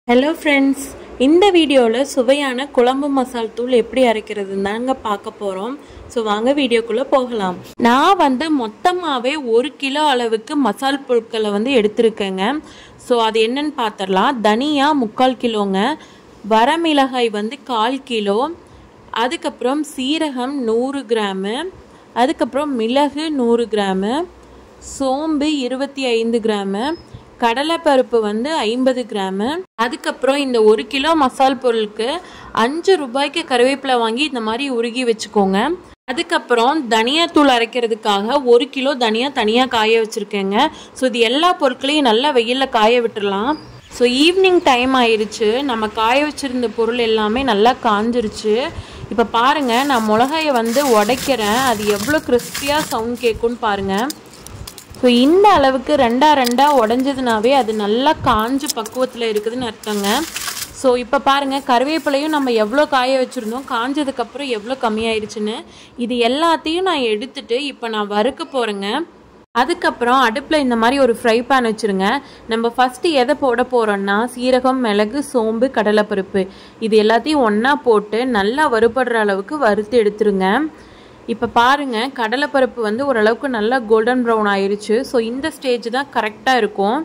hello friends இந்த வீடியோவில் சுவையான குழம்பு மசால் தூள் எப்படி அரைக்கிறதுன்னு தாங்க பார்க்க போகிறோம் ஸோ வாங்க வீடியோக்குள்ளே போகலாம் நான் வந்து மொத்தமாகவே ஒரு கிலோ அளவுக்கு மசால் பொருட்களை வந்து எடுத்திருக்கேங்க ஸோ அது என்னன்னு பார்த்துடலாம் தனியா முக்கால் கிலோங்க வரமிளகாய் வந்து கால் கிலோ அதுக்கப்புறம் சீரகம் நூறு கிராமு அதுக்கப்புறம் மிளகு நூறு கிராமு சோம்பு இருபத்தி ஐந்து கிராமு கடலைப்பருப்பு வந்து ஐம்பது கிராமு அதுக்கப்புறம் இந்த ஒரு கிலோ மசால் பொருளுக்கு அஞ்சு ரூபாய்க்கு கருவேப்பிலை வாங்கி இந்த மாதிரி உருகி வச்சுக்கோங்க அதுக்கப்புறம் தனியாத்தூள் அரைக்கிறதுக்காக ஒரு கிலோ தனியா தனியாக காய வச்சுருக்கேங்க ஸோ இது எல்லா பொருட்களையும் நல்லா வெயிலில் காய விட்டுறலாம் ஸோ ஈவினிங் டைம் ஆயிருச்சு நம்ம காய வச்சுருந்த பொருள் எல்லாமே நல்லா காஞ்சிருச்சு இப்போ பாருங்கள் நான் மிளகாயை வந்து உடைக்கிறேன் அது எவ்வளோ கிறிஸ்பியாக சவுண்ட் கேட்கும்னு பாருங்கள் ஸோ இந்த அளவுக்கு ரெண்டா ரெண்டா உடஞ்சதுனாவே அது நல்லா காஞ்சு பக்குவத்தில் இருக்குதுன்னு அர்த்தங்க ஸோ இப்போ பாருங்கள் கருவேப்பிலையும் நம்ம எவ்வளோ காய வச்சுருந்தோம் காஞ்சதுக்கப்புறம் எவ்வளோ கம்மியாயிருச்சுன்னு இது எல்லாத்தையும் நான் எடுத்துட்டு இப்போ நான் வறுக்க போகிறேங்க அதுக்கப்புறம் அடுப்பில் இந்த மாதிரி ஒரு ஃப்ரை பேன் வச்சுருங்க நம்ம ஃபஸ்ட்டு எதை போட போகிறோன்னா சீரகம் மிளகு சோம்பு கடலைப்பருப்பு இது எல்லாத்தையும் ஒன்றா போட்டு நல்லா வறுபடுற அளவுக்கு வறுத்து எடுத்துருங்க இப்போ பாருங்கள் கடலைப்பருப்பு வந்து ஓரளவுக்கு நல்லா கோல்டன் ப்ரௌன் ஆயிருச்சு ஸோ இந்த ஸ்டேஜ் தான் கரெக்டாக இருக்கும்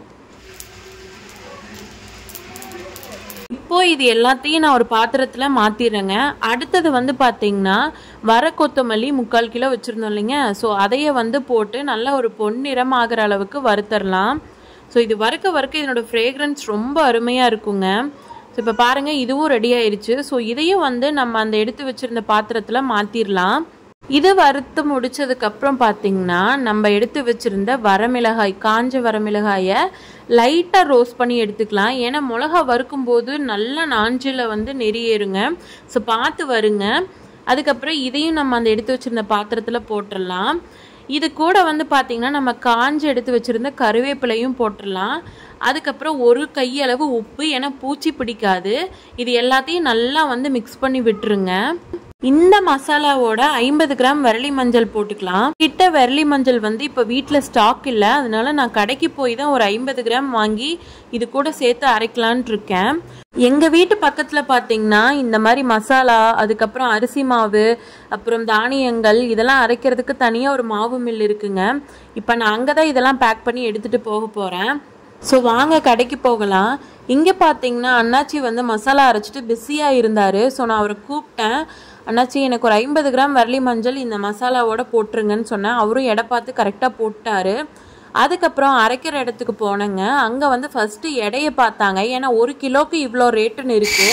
இப்போ இது எல்லாத்தையும் நான் ஒரு பாத்திரத்தில் மாற்றிடுறேங்க அடுத்தது வந்து பார்த்தீங்கன்னா வர கொத்தமல்லி முக்கால் கிலோ வச்சுருந்தோம் இல்லைங்க ஸோ அதையே வந்து போட்டு நல்லா ஒரு பொன்னிறம் ஆகிற அளவுக்கு வறுத்தரலாம் ஸோ இது வறுக்க வறுக்க இதனோட ஃப்ரேக்ரன்ஸ் ரொம்ப அருமையாக இருக்குங்க ஸோ இப்போ பாருங்கள் இதுவும் ரெடி ஆயிடுச்சு ஸோ இதையும் வந்து நம்ம அந்த எடுத்து வச்சுருந்த பாத்திரத்தில் மாற்றிடலாம் இது வறுத்து முடிச்சதுக்கப்புறம் பார்த்தீங்கன்னா நம்ம எடுத்து வச்சுருந்த வரமிளகாய் காஞ்ச வரமிளகாயை லைட்டாக ரோஸ்ட் பண்ணி எடுத்துக்கலாம் ஏன்னா மிளகா வறுக்கும்போது நல்லா நாஞ்சில் வந்து நெறியேறுங்க ஸோ பார்த்து வருங்க அதுக்கப்புறம் இதையும் நம்ம அந்த எடுத்து வச்சுருந்த பாத்திரத்தில் போட்டுடலாம் இது கூட வந்து பார்த்திங்கன்னா நம்ம காஞ்சி எடுத்து வச்சுருந்த கருவேப்பிலையும் போட்டுடலாம் அதுக்கப்புறம் ஒரு கையளவு உப்பு ஏன்னா பூச்சி பிடிக்காது இது எல்லாத்தையும் நல்லா வந்து மிக்ஸ் பண்ணி விட்டுருங்க இந்த மசாலாவோட ஐம்பது கிராம் விரலி மஞ்சள் போட்டுக்கலாம் கிட்ட விரலி மஞ்சள் வந்து இப்போ வீட்டில் ஸ்டாக் இல்லை அதனால நான் கடைக்கு போய் தான் ஒரு ஐம்பது கிராம் வாங்கி இது கூட சேர்த்து அரைக்கலான் இருக்கேன் எங்கள் வீட்டு பக்கத்தில் பார்த்தீங்கன்னா இந்த மாதிரி மசாலா அதுக்கப்புறம் அரிசி மாவு அப்புறம் தானியங்கள் இதெல்லாம் அரைக்கிறதுக்கு தனியாக ஒரு மாவு மில் இருக்குங்க இப்போ நான் அங்கே தான் இதெல்லாம் பேக் பண்ணி எடுத்துகிட்டு போக போகிறேன் ஸோ வாங்க கடைக்கு போகலாம் இங்கே பார்த்தீங்கன்னா அண்ணாச்சி வந்து மசாலா அரைச்சிட்டு பிஸியாக இருந்தார் ஸோ நான் அவரை கூப்பிட்டேன் அண்ணாச்சி எனக்கு ஒரு ஐம்பது கிராம் வரலி மஞ்சள் இந்த மசாலாவோட போட்டுருங்கன்னு சொன்னேன் அவரும் எடை பார்த்து கரெக்டாக போட்டாரு அதுக்கப்புறம் அரைக்கிற இடத்துக்கு போனேங்க அங்கே வந்து ஃபஸ்ட்டு எடையை பார்த்தாங்க ஏன்னா ஒரு கிலோக்கு இவ்வளோ ரேட்டுன்னு இருக்குது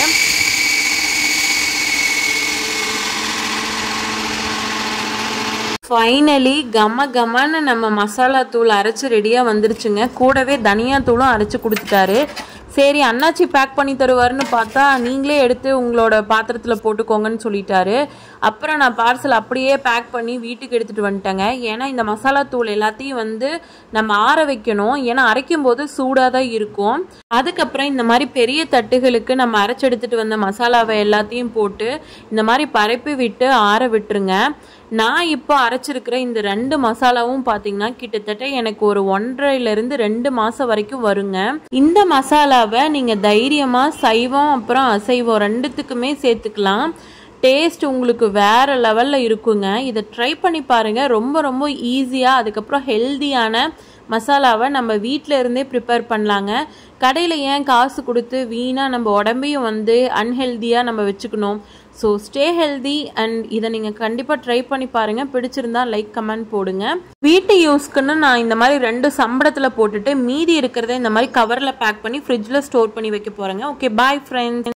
ஃபைனலி கம கமன்னு நம்ம மசாலா தூள் அரைச்சி ரெடியாக வந்துருச்சுங்க கூடவே தனியா தூளும் அரைச்சி கொடுத்துட்டாரு சரி அண்ணாச்சி பேக் பண்ணி தருவாருன்னு பார்த்தா நீங்களே எடுத்து உங்களோட பாத்திரத்தில் போட்டுக்கோங்கன்னு சொல்லிட்டாரு அப்புறம் நான் பார்சல் அப்படியே பேக் பண்ணி வீட்டுக்கு எடுத்துகிட்டு வந்துட்டேங்க ஏன்னா இந்த மசாலா தூள் எல்லாத்தையும் வந்து நம்ம ஆற வைக்கணும் ஏன்னா அரைக்கும் போது சூடாக தான் இருக்கும் அதுக்கப்புறம் இந்த மாதிரி பெரிய தட்டுகளுக்கு நம்ம அரைச்சி எடுத்துகிட்டு வந்த மசாலாவை எல்லாத்தையும் போட்டு இந்த மாதிரி பரப்பி விட்டு ஆற விட்டுருங்க நான் இப்போ அரைச்சிருக்கிற இந்த ரெண்டு மசாலாவும் பார்த்தீங்கன்னா கிட்டத்தட்ட எனக்கு ஒரு ஒன்றரைலேருந்து ரெண்டு மாதம் வரைக்கும் வருங்க இந்த மசாலாவை நீங்கள் தைரியமாக சைவம் அப்புறம் அசைவம் ரெண்டுத்துக்குமே சேர்த்துக்கலாம் டேஸ்ட் உங்களுக்கு வேறு லெவலில் இருக்குங்க இதை ட்ரை பண்ணி பாருங்கள் ரொம்ப ரொம்ப ஈஸியாக அதுக்கப்புறம் ஹெல்தியான மசாலாவை நம்ம வீட்டில் இருந்தே ப்ரிப்பேர் பண்ணலாங்க கடையில் ஏன் காசு கொடுத்து வீணாக நம்ம உடம்பையும் வந்து அன்ஹெல்தியாக நம்ம வச்சுக்கணும் ஸோ ஸ்டே ஹெல்தி அண்ட் இதை நீங்கள் கண்டிப்பாக ட்ரை பண்ணி பாருங்கள் பிடிச்சிருந்தா லைக் கமெண்ட் போடுங்க வீட்டு யூஸ்க்குன்னு நான் இந்த மாதிரி ரெண்டு சம்பளத்தில் போட்டுட்டு மீதி இருக்கிறத இந்த மாதிரி கவரில் பேக் பண்ணி ஃப்ரிட்ஜில் ஸ்டோர் பண்ணி வைக்க போகிறேங்க ஓகே பாய் ஃப்ரெண்ட்ஸ்